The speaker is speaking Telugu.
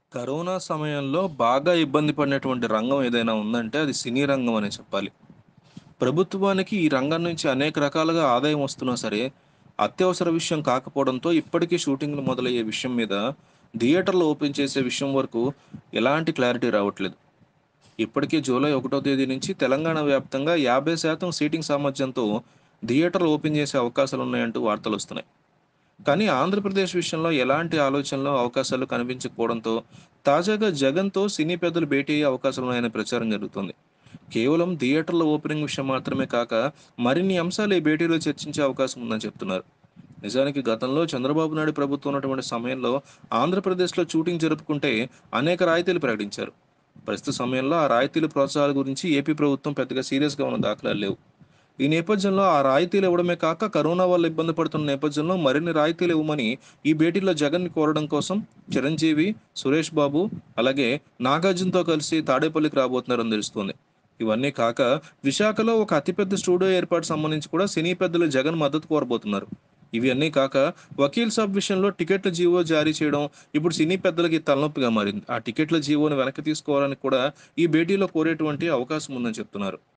కరోనా సమయంలో బాగా ఇబ్బంది పడినటువంటి రంగం ఏదైనా ఉందంటే అది సినీ రంగం అనే చెప్పాలి. ప్రభుత్వానికి ఈ రంగం నుంచి అనేక రకాలుగా ఆదాయం వస్తున్నా సరే, అత్యవసర విషయం కాకపోవడంతో ఇప్పటికీ షూటింగ్‌లు మొదలయ్యే విషయం మీద థియేటర్లు ఓపెన్ చేసే విషయం వరకు ఎలాంటి క్లారిటీ రావట్లేదు. ఇప్పటికే జూలై 1 తేదీ నుంచి తెలంగాణ వ్యాప్తంగా 50% సీటింగ్ సామర్థ్యంతో థియేటర్లు ఓపెన్ చేసే అవకాశాలున్నాయంటూ వార్తలొస్తున్నాయి. కానీ ఆంధ్రప్రదేశ్ విషయంలో ఎలాంటి ఆలోచనలు, అవకాశాలు కనిపించకపోవడంతో తాజాగా జగన్‌తో సినీ పెద్దలు భేటీ అయ్యే అవకాశాలున్నాయనే ప్రచారం జరుగుతోంది. కేవలం థియేటర్ల ఓపెనింగ్ విషయం మాత్రమే కాక మరిన్ని అంశాలు ఈ భేటీలో చర్చించే అవకాశం ఉందని చెప్తున్నారు. నిజానికి గతంలో చంద్రబాబు నాయుడు ప్రభుత్వం ఉన్నటువంటి సమయంలో ఆంధ్రప్రదేశ్‌లో షూటింగ్ జరుపుకుంటే అనేక రాయితీలు ప్రకటించారు. ప్రస్తుత సమయంలో ఆ రాయితీల ప్రోత్సాహాల గురించి ఏపీ ప్రభుత్వం పెద్దగా సీరియస్‌గా ఉన్న దాఖలాలు లేవు. ఈ నేపథ్యంలో ఆ రాయితీలు ఇవ్వడమే కాక కరోనా వల్ల ఇబ్బంది పడుతున్న నేపథ్యంలో మరిన్ని రాయితీలు ఇవ్వమని ఈ భేటీలో జగన్‌ని కోరడం కోసం చిరంజీవి, సురేష్ బాబు అలాగే నాగార్జునతో కలిసి తాడేపల్లికి రాబోతున్నారని తెలుస్తోంది. ఇవన్నీ కాక విశాఖలో ఒక అతిపెద్ద స్టూడియో ఏర్పాటు సంబంధించి కూడా సినీ పెద్దలు జగన్ మద్దతు కోరబోతున్నారు. ఇవి అన్నీ కాక వకీల్ సాబ్ విషయంలో టికెట్ల జీవో జారీ చేయడం ఇప్పుడు సినీ పెద్దలకి తలనొప్పిగా మారింది. ఆ టికెట్ల జీవోని వెనక్కి తీసుకోవాలని కూడా ఈ భేటీలో కోరేటువంటి అవకాశం ఉందని చెప్తున్నారు.